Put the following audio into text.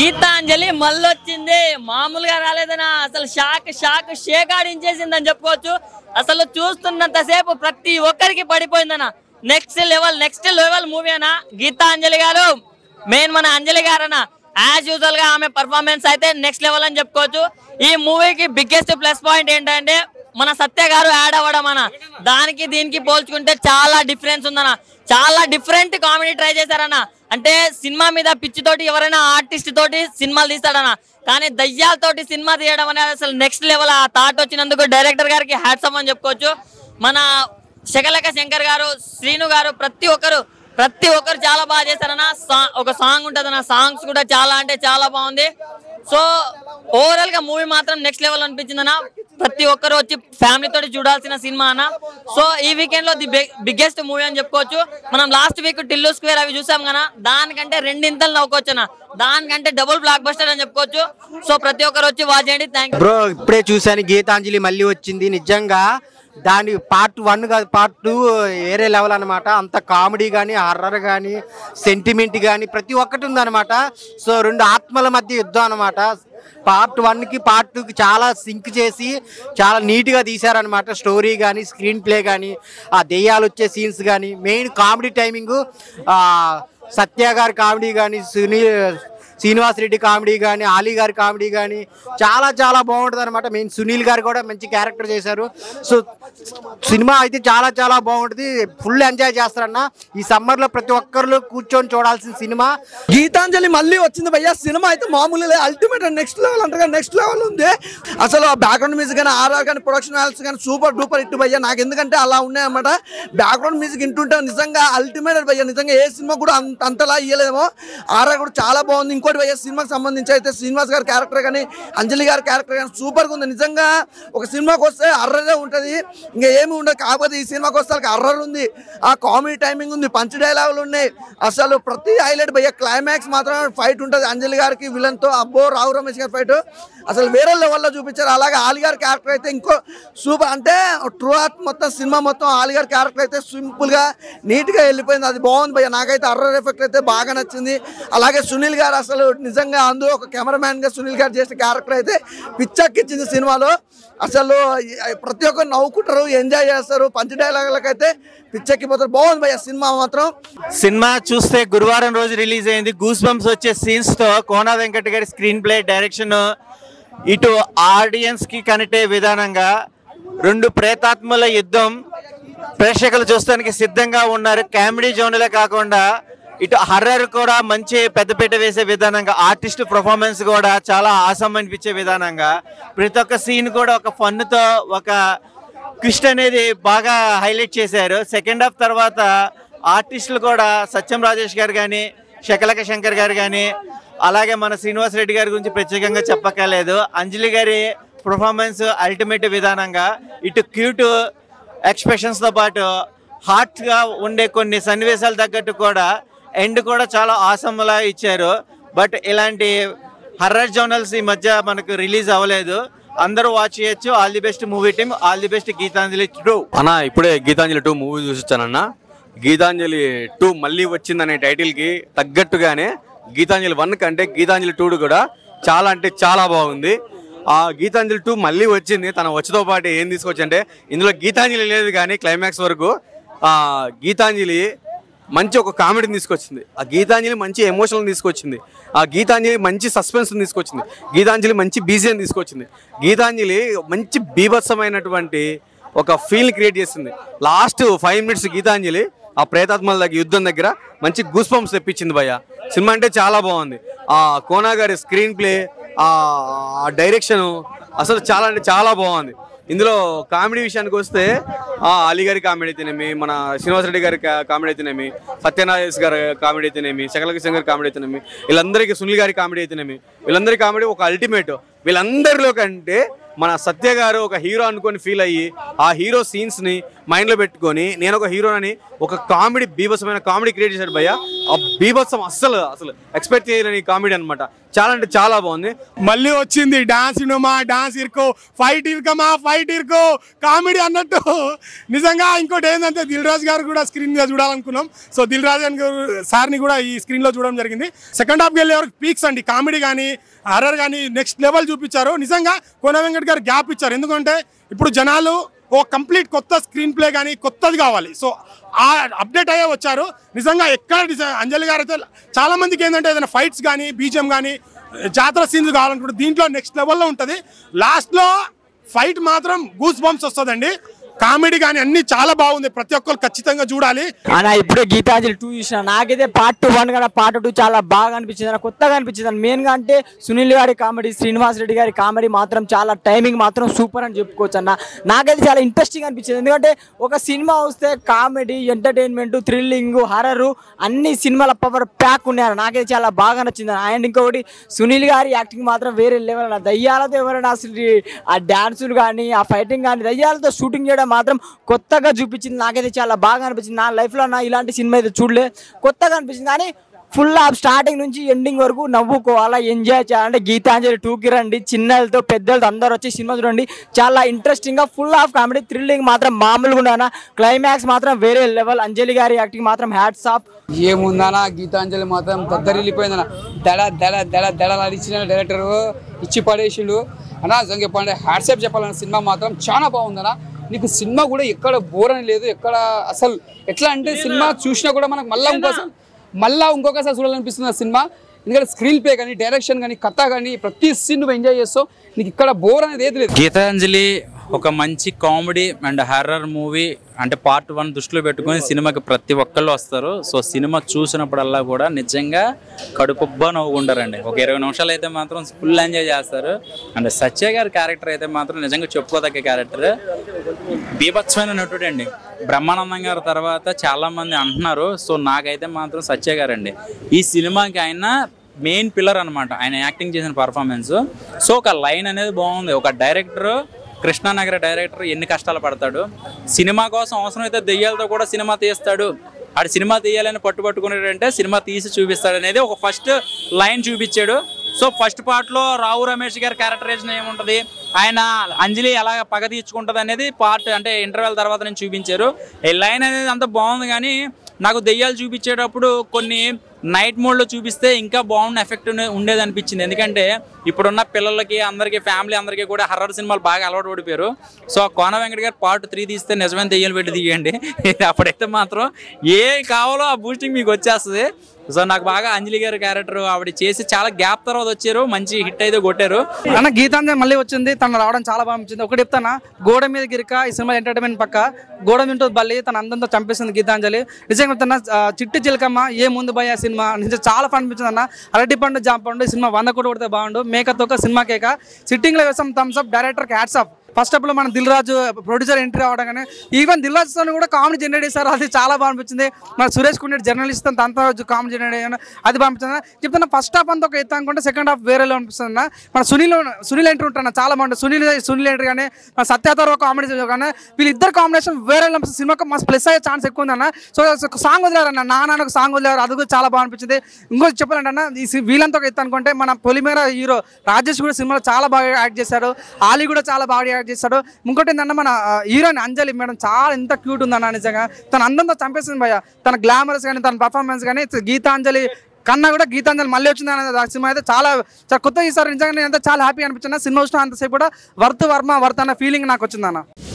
గీతాంజలి మళ్ళొచ్చింది మామూలుగా రాలేదనా అసలు shock shock Sheikh ఆడించేసిందని చెప్పుకోవచ్చు అసలు చూస్తున్నంతసేపు ప్రతి ఒక్కరికి పడిపోయిందన్న next level next level movie అన్న గీతాంజలి గారు మెయిన్ మన అంజలి గారన్న యాజ్ యూజువల్ గా ఆమె పర్ఫార్మెన్స్ అయితే నెక్స్ట్ లెవెల్ అని చెప్పుకోవచ్చు ఈ మూవీకి బిగ్గెస్ట్ ప్లస్ పాయింట్ ఏంటంటే మన సత్య గారు యాడ్ అవ్వడం అన్న దానికి దీనికి పోల్చుకుంటే చాలా డిఫరెన్స్ ఉందన్న చాలా డిఫరెంట్ కామెడీ ట్రై చేశారన్న అంటే సినిమా మీద పిచ్చి తోటి ఎవరైనా ఆర్టిస్ట్ తోటి సినిమాలు తీస్తాడన్న కానీ దయ్యాలతోటి సినిమా తీయడం అనేది అసలు నెక్స్ట్ లెవెల్ ఆ థాట్ వచ్చినందుకు డైరెక్టర్ గారికి హ్యాట్సమ్ అని చెప్పుకోవచ్చు మన శకలక శంకర్ గారు శ్రీను గారు ప్రతి ఒక్కరు ప్రతి ఒక్కరు చాలా బాగా చేశారన్న సా- ఒక సాంగ్ ఉంటుంది అన్న సాంగ్స్ కూడా చాలా అంటే చాలా బాగుంది సో ఓవరాల్ గా మూవీ మాత్రం నెక్స్ట్ లెవెల్ అనిపించింది అన్న ప్రతి ఒక్కరు వచ్చి ఫ్యామిలీ తోటి చూడాల్సిన సినిమా అన్న సో ఈ వీకెండ్ లో ది బిగ్గెస్ట్ మూవీ అని చెప్పుకోవచ్చు మనం లాస్ట్ వీక్ టిల్లు స్క్వేర్ అవి చూసాం కదా దానికంటే రెండింతలు నవ్వుకోవచ్చు అన్న దానికంటే డబుల్ బ్లాక్ బస్టర్ అని చెప్పుకోవచ్చు సో ప్రతి ఒక్కరు వచ్చి వాచ్ చేయండి థ్యాంక్ బ్రో ఇప్పుడే చూశాను గీతాంజలి మళ్ళీ వచ్చింది నిజంగా దాని పార్ట్ వన్ కాదు పార్ట్ టూ వేరే లెవెల్ అనమాట అంత కామెడీ కానీ హర్రర్ కానీ సెంటిమెంట్ కానీ ప్రతి ఒక్కటి ఉందన్నమాట సో రెండు ఆత్మల మధ్య యుద్ధం అనమాట పార్ట్ వన్కి పార్ట్ టూకి చాలా సింక్ చేసి చాలా నీట్గా తీశారనమాట స్టోరీ కానీ స్క్రీన్ ప్లే కానీ ఆ దెయ్యాలు వచ్చే సీన్స్ కానీ మెయిన్ కామెడీ టైమింగ్ సత్య గారి కామెడీ కానీ సునీల్ శ్రీనివాస్ రెడ్డి కామెడీ కానీ ఆలీ గారి కామెడీ కానీ చాలా చాలా బాగుంటుంది అనమాట మెయిన్ సునీల్ గారు కూడా మంచి క్యారెక్టర్ చేశారు సో సినిమా అయితే చాలా చాలా బాగుంటుంది ఫుల్ ఎంజాయ్ చేస్తారన్న ఈ సమ్మర్లో ప్రతి ఒక్కరు కూర్చొని చూడాల్సిన సినిమా గీతాంజలి మళ్ళీ వచ్చింది భయ్య సినిమా అయితే మామూలు అల్టిమేట్ నెక్స్ట్ లెవెల్ అంటారు నెక్స్ట్ లెవెల్ ఉంది అసలు ఆ బ్యాక్గ్రౌండ్ మ్యూజిక్ కానీ ఆర్ఆర్ కానీ ప్రొడక్షన్ వాల్స్ కానీ సూపర్ డూపర్ హిట్ భయ్య నాకు ఎందుకంటే అలా ఉన్నాయన్నమాట బ్యాక్గ్రౌండ్ మ్యూజిక్ వింటుంటే నిజంగా అల్టిమేట్ భయ్య నిజంగా ఏ సినిమా కూడా అంత అంతలా ఇయ్యలేదేమో ఆర్ఆర్ కూడా చాలా బాగుంది ఇంకోటి భయ్య సినిమాకి సంబంధించి అయితే శ్రీనివాస్ గారి క్యారెక్టర్ కానీ అంజలి గారి క్యారెక్టర్ కానీ సూపర్గా ఉంది నిజంగా ఒక సినిమాకి వస్తే అర్రరే ఉంటుంది ఇంకా ఏమి ఉండదు కాకపోతే ఈ సినిమాకి వస్తే అర్రర్ ఉంది ఆ కామెడీ టైమింగ్ ఉంది పంచ్ డైలాగులు ఉన్నాయి అసలు ప్రతి హైలైట్ భయ్య క్లైమాక్స్ మాత్రం ఫైట్ ఉంటుంది అంజలి గారికి విలన్ తో అబ్బో రావు రమేష్ గారి ఫైట్ అసలు వేరే లెవెల్లో చూపించారు అలాగే ఆలి గారి క్యారెక్టర్ అయితే ఇంకో సూపర్ అంటే ట్రూ ఆర్ట్ మొత్తం సినిమా మొత్తం ఆలి గారి క్యారెక్టర్ అయితే సింపుల్ గా నీట్ గా వెళ్ళిపోయింది అది బాగుంది భయ్య నాకైతే అర్రర్ ఎఫెక్ట్ అయితే బాగా నచ్చింది అలాగే సునీల్ గారు అసలు నిజంగా అందులో ఒక కెమెరామ్యాన్ గా సునీల్ గారు చేసిన క్యారెక్టర్ అయితే పిచ్చెక్కిచ్చింది సినిమాలో అసలు ఈ- ప్రతి ఒక్కరు నవ్వుకుంటారు ఎంజాయ్ చేస్తారు పంచ డైలాగులకైతే పిచ్చెక్కిపోతారు బాగుంది భయ్య సినిమా మాత్రం సినిమా చూస్తే గురువారం రోజు రిలీజ్ అయింది గూస్ బంప్స్ వచ్చే సీన్స్ తో కోనా వెంకట్ గారి స్క్రీన్ ప్లే డైరెక్షన్ ఇటు ఆడియన్స్ కి కనెక్ట్ అయ్యే విధానంగా రెండు ప్రేతాత్మల యుద్ధం ప్రేక్షకులు చూస్తానికి సిద్ధంగా ఉన్నారు కామెడీ జోన్లే కాకుండా ఇటు హర్రర్ కూడా మంచి పెద్దపీట వేసే విధానంగా ఆర్టిస్ట్ పర్ఫార్మెన్స్ కూడా చాలా ఆసం అనిపించే విధానంగా ప్రతి ఒక్క సీన్ కూడా ఒక ఫన్తో ఒక ట్విస్ట్ అనేది బాగా హైలైట్ చేశారు సెకండ్ హాఫ్ తర్వాత ఆర్టిస్టులు కూడా సత్యం రాజేష్ గారు కానీ శకలక శంకర్ గారు కానీ అలాగే మన శ్రీనివాస్ రెడ్డి గారి గురించి ప్రత్యేకంగా చెప్పక్కర్లేదు అంజలి గారి పర్ఫార్మెన్స్ అల్టిమేట్ విధానంగా ఇటు క్యూట్ ఎక్స్ప్రెషన్స్తో పాటు హార్ట్గా ఉండే కొన్ని సన్నివేశాలు తగ్గట్టు కూడా ఎండ్ కూడా చాలా ఆసమ్లా ఇచ్చారు బట్ ఇలాంటి హర్రర్ జోనల్స్ ఈ మధ్య మనకు రిలీజ్ అవ్వలేదు అందరూ వాచ్ చేయొచ్చు all the best movie team all the best Geethanjali two అన్న ఇప్పుడే గీతాంజలి టూ మూవీ చూసొచ్చానన్న గీతాంజలి టూ మళ్ళీ వచ్చిందనే టైటిల్కి తగ్గట్టుగానే గీతాంజలి వన్ కంటే గీతాంజలి టూ కూడా చాలా అంటే చాలా బాగుంది ఆ గీతాంజలి టూ మళ్ళీ వచ్చింది తన వచ్చతో పాటు ఏం తీసుకొచ్చంటే ఇందులో గీతాంజలి లేదు కానీ క్లైమాక్స్ వరకు ఆ గీతాంజలి మంచి ఒక కామెడీని తీసుకొచ్చింది ఆ గీతాంజలి మంచి ఎమోషనల్ తీసుకొచ్చింది ఆ గీతాంజలి మంచి సస్పెన్స్ తీసుకొచ్చింది గీతాంజలి మంచి బీజియం తీసుకొచ్చింది గీతాంజలి మంచి బీభత్సమైనటువంటి ఒక ఫీల్ క్రియేట్ చేసింది లాస్ట్ ఫైవ్ మినిట్స్ గీతాంజలి ఆ ప్రేతాత్మల దగ్గర యుద్ధం దగ్గర మంచి గూస్ పంప్స్ తెప్పించింది భయ్య సినిమా అంటే చాలా బాగుంది ఆ కోనా గారి స్క్రీన్ ప్లే ఆ డైరెక్షన్ అసలు చాలా అంటే చాలా బాగుంది ఇందులో కామెడీ విషయానికి వస్తే ఆ అలీ గారి కామెడీ అయితేనేమి మన శ్రీనివాస్ రెడ్డి గారి కా- కామెడీ అయితేనేమి సత్యనారాయణ గారి కామెడీ అయితేనేమి శకల కిషన్ గారి కామెడీ అయితేనేమి వీళ్ళందరికీ సునీల్ గారి కామెడీ అయితేనేమి వీళ్ళందరి కామెడీ ఒక అల్టిమేట్ వీళ్ళందరిలో కంటే మన సత్య గారు ఒక హీరో అనుకొని ఫీల్ అయ్యి ఆ హీరో సీన్స్ ని మైండ్లో పెట్టుకొని నేను ఒక హీరోని ఒక కామెడీ బీభత్సమైన కామెడీ క్రియేట్ చేశాడు భయ్య ఆ బీభత్సం అస్సలు అసలు ఎక్స్పెక్ట్ చేయలేని కామెడీ అన్నమాట చాలా అంటే చాలా బాగుంది మళ్ళీ వచ్చింది డాన్స్ ఇనుమా డాన్స్ ఇరుకో ఫైట్ ఇరుకమా ఫైట్ ఇరుకో కామెడీ అన్నట్టు నిజంగా ఇంకోటి ఏంటంటే దిల్ రాజు గారు కూడా స్క్రీన్ గా చూడాలనుకున్నాం సో దిల్ రాజు గారు సార్ని కూడా ఈ స్క్రీన్ లో చూడడం జరిగింది సెకండ్ హాఫ్ వెళ్ళే వరకు పీక్స్ అండి కామెడీ కానీ హర్రర్ కానీ నెక్స్ట్ లెవెల్ చూపించారు నిజంగా కోన వెంకట్ గారు గ్యాప్ ఇచ్చారు ఎందుకంటే ఇప్పుడు జనాలు ఓ కంప్లీట్ కొత్త స్క్రీన్ ప్లే కానీ కొత్తది కావాలి సో ఆ అప్డేట్ అయ్యే వచ్చారు నిజంగా ఎక్కడ డిజైన్ అంజలి గారు అయితే చాలా మందికి ఏంటంటే ఏదైనా ఫైట్స్ కానీ బీజిఎం కానీ జాతర సీన్స్ కావాలనుకుంటే దీంట్లో నెక్స్ట్ లెవెల్లో ఉంటుంది లాస్ట్లో ఫైట్ మాత్రం గూస్ బంప్స్ వస్తుందండి కామెడీ కానీ అన్ని చాలా బాగుంది ప్రతి ఒక్కరు ఖచ్చితంగా చూడాలి అన్న ఇప్పుడే గీతాంజలి టూ చూసిన నాకైతే పార్ట్ టూ వన్ కన్నా పార్ట్ టూ చాలా బాగా అనిపించింది అన్న కొత్తగా అనిపించింది అన్న మెయిన్ గా అంటే సునీల్ గారి కామెడీ శ్రీనివాస్ రెడ్డి గారి కామెడీ మాత్రం చాలా టైమింగ్ మాత్రం సూపర్ అని చెప్పుకోవచ్చు అన్న నాకైతే చాలా ఇంట్రెస్టింగ్ అనిపించింది ఎందుకంటే ఒక సినిమా వస్తే కామెడీ ఎంటర్టైన్మెంట్ థ్రిల్లింగ్ హర్రర్ అన్ని సినిమాల పవర్ ప్యాక్ ఉన్నాయి నాకైతే చాలా బాగా నచ్చింది అండ్ ఇంకొకటి సునీల్ గారి యాక్టింగ్ మాత్రం వేరే లెవెల్ అన్న దయ్యాలతో ఎవరైనా అసలు ఆ డాన్సులు కానీ ఆ ఫైటింగ్ కానీ దయ్యాలతో షూటింగ్ చేయడం మాత్రం కొత్తగా చూపించింది నాకైతే చాలా బాగా అనిపించింది నా లైఫ్లో నా ఇలాంటి సినిమా అయితే చూడలే కొత్తగా అనిపించింది కానీ ఫుల్ ఆఫ్ స్టార్టింగ్ నుంచి ఎండింగ్ వరకు నవ్వుకోవాలా ఎంజాయ్ చేయాలంటే గీతాంజలి టూకి రండి చిన్నలతో పెద్దలతో అందరూ వచ్చి సినిమా చూడండి చాలా ఇంట్రెస్టింగ్ గా ఫుల్ ఆఫ్ కామెడీ థ్రిల్లింగ్ మాత్రం మామూలుగా ఉన్నానా క్లైమాక్స్ మాత్రం వేరే లెవెల్ అంజలి గారి యాక్టింగ్ మాత్రం హ్యాట్స్ ఆఫ్ ఏముందనా గీతాంజలి మాత్రం దద్దరిల్లిపోయిందన్న దడ దడ దడ దడలాడిచ్చిన డైరెక్టర్ ఇచ్చి పడేసిండు అన్న నిజంగా చెప్పండి హ్యాట్సాప్ చెప్పాలన్న సినిమా మాత్రం చాలా బాగుందన్న నీకు సినిమా కూడా ఎక్కడ బోర్ అని లేదు ఎక్కడ అసలు ఎట్లా అంటే సినిమా చూసినా కూడా మనకు మళ్ళీ ఇంకోసారి మళ్ళా ఇంకొకసారి చూడాలనిపిస్తుంది ఆ సినిమా ఎందుకంటే స్క్రీన్ ప్లే కానీ డైరెక్షన్ కానీ కథ కానీ ప్రతి సీన్ నువ్వు ఎంజాయ్ చేస్తావు నీకు ఇక్కడ బోర్ అనేది ఏది లేదు గీతాంజలి ఒక మంచి కామెడీ అండ్ హర్రర్ మూవీ అంటే పార్ట్ వన్ దృష్టిలో పెట్టుకొని సినిమాకి ప్రతి ఒక్కళ్ళు వస్తారు సో సినిమా చూసినప్పుడల్లా కూడా నిజంగా కడుపుబ్బా నవ్వుకుంటారండి ఒక ఇరవై నిమిషాలు అయితే మాత్రం ఫుల్ ఎంజాయ్ చేస్తారు అండ్ సత్య గారి క్యారెక్టర్ అయితే మాత్రం నిజంగా చెప్పుకోదగ్గ క్యారెక్టర్ బీభత్సమైన నటుడు అండి బ్రహ్మానందం గారి తర్వాత చాలా మంది అంటున్నారు సో నాకైతే మాత్రం సత్య గారండి ఈ సినిమాకి ఆయన మెయిన్ పిల్లర్ అన్నమాట ఆయన యాక్టింగ్ చేసిన పర్ఫార్మెన్స్ సో ఒక లైన్ అనేది బాగుంది ఒక డైరెక్టర్ కృష్ణానగర డైరెక్టర్ ఎన్ని కష్టాలు పడతాడు సినిమా కోసం అవసరమైతే దెయ్యాలతో కూడా సినిమా తీస్తాడు ఆడు సినిమా తీయాలని పట్టుబట్టుకున్నాడంటే సినిమా తీసి చూపిస్తాడు అనేది ఒక ఫస్ట్ లైన్ చూపించాడు సో ఫస్ట్ పార్ట్లో రావు రమేష్ గారి క్యారెక్టరైజేషన్ ఏముంటుంది ఆయన అంజలి ఎలా పగ తీర్చుకుంటుంది అనేది పార్ట్ అంటే ఇంటర్వెల్ తర్వాత నుంచి చూపించారు ఈ లైన్ అనేది అంత బాగుంది కానీ నాకు దెయ్యాలు చూపించేటప్పుడు కొన్ని నైట్ మోడ్లో చూపిస్తే ఇంకా బాగున్న ఎఫెక్ట్ ఉండేది అనిపించింది ఎందుకంటే ఇప్పుడున్న పిల్లలకి అందరికీ ఫ్యామిలీ అందరికీ కూడా హర్రర్ సినిమాలు బాగా అలవాటు పడిపోయారు సో ఆ కోన వెంకట గారు పార్ట్ త్రీ తీస్తే నిజమైన దెయ్యాలు పెట్టి తీయండి అప్పుడైతే మాత్రం ఏ కావాలో ఆ బూస్టింగ్ మీకు వచ్చేస్తుంది సో నాకు బాగా అంజలి గారి క్యారెక్టర్ ఆవిడ చేసి చాలా గ్యాప్ తర్వాత వచ్చారు మంచి హిట్ అయితే కొట్టారు అన్న గీతాంజలి మళ్ళీ వచ్చింది తను రావడం చాలా బాగా అనిపించింది ఒకటి చెప్తానా గోడ మీద గిరిక ఈ సినిమా ఎంటర్టైన్మెంట్ పక్క గోడ మీద బల్లి తన అందంతో చంపేసింది గీతాంజలి నిజంగా చెప్తున్నా ఆ, చిట్టి చిలకమ్మ ఏ ముందు భయ సినిమా నిజంగా చాలా ఫన్ అనిపించింది అన్న అరటి పండు జామ పండు ఈ సినిమా వంద కోటి కొడితే బాగుండు మేకతో ఒక సినిమా కేక సిట్టింగ్ లో వేసాం thumbs up director hats up first up లో మన దిల్ రాజు ప్రొడ్యూసర్ ఎంట్రీ అవడం కానీ ఈవెన్ దిల్ రాజు తో కూడా కామెడీ జనరేట్ చేశారు అది చాలా బాగా అనిపించింది మన సురేష్ కుండేటి జర్నలిస్ట్ తనతో కామెడీ జనరేట్ అయ్యాను అది పంపించింది చెప్తున్నా ఫస్ట్ హాఫ్ అంతా ఒక ఎత్తు అనుకుంటే సెకండ్ హాఫ్ వేరేలో అనిపిస్తుంది అన్న మన సునీల్ సునీల్ ఎంట్రీ ఉంటాను చాలా బాగుంటుంది సునీల్ సునీల్ ఎంట్రీ కానీ మన సత్యాతో కామెడీ కానీ వీళ్ళిద్దరు కాంబినేషన్ వేరే సినిమాకి మస్తు ప్లస్ అయ్యే ఛాన్స్ ఎక్కువ ఉందన్న సో సాంగ్ వదిలేరన్న నా నాన్న ఒక సాంగ్ వదిలేరు అది కూడా చాలా బాగా అనిపించింది ఇంకోటి చెప్పాలంటే అన్న ఈ సి- వీళ్ళంతా ఒక ఎత్తు అనుకుంటే మన పొలిమేర హీరో రాజేష్ కూడా సినిమాలో చాలా బాగా యాక్ట్ చేశాడు ఆలీ కూడా చాలా బాగా యాక్ట్ చేశాడు ఇంకోటి ఏంటంటే మన హీరోయిన్ అంజలి మేడం చాలా ఎంత క్యూట్ ఉందన్న నిజంగా తన అందంతో చంపేసింది భయ్య తన గ్లామరస్ కానీ తన పర్ఫార్మెన్స్ కానీ గీతాంజలి కన్నా కూడా గీతాంజలి మళ్ళీ వచ్చింది అనేది ఆ సినిమా అయితే చాలా చాలా కొత్త ఈసారి నిజంగా నేను చాలా హ్యాపీ అనిపించింది సినిమా చూసిన అంతసేపు కూడా వర్త్ వర్మ వర్త్ అన్న ఫీలింగ్ నాకు వచ్చిందన్న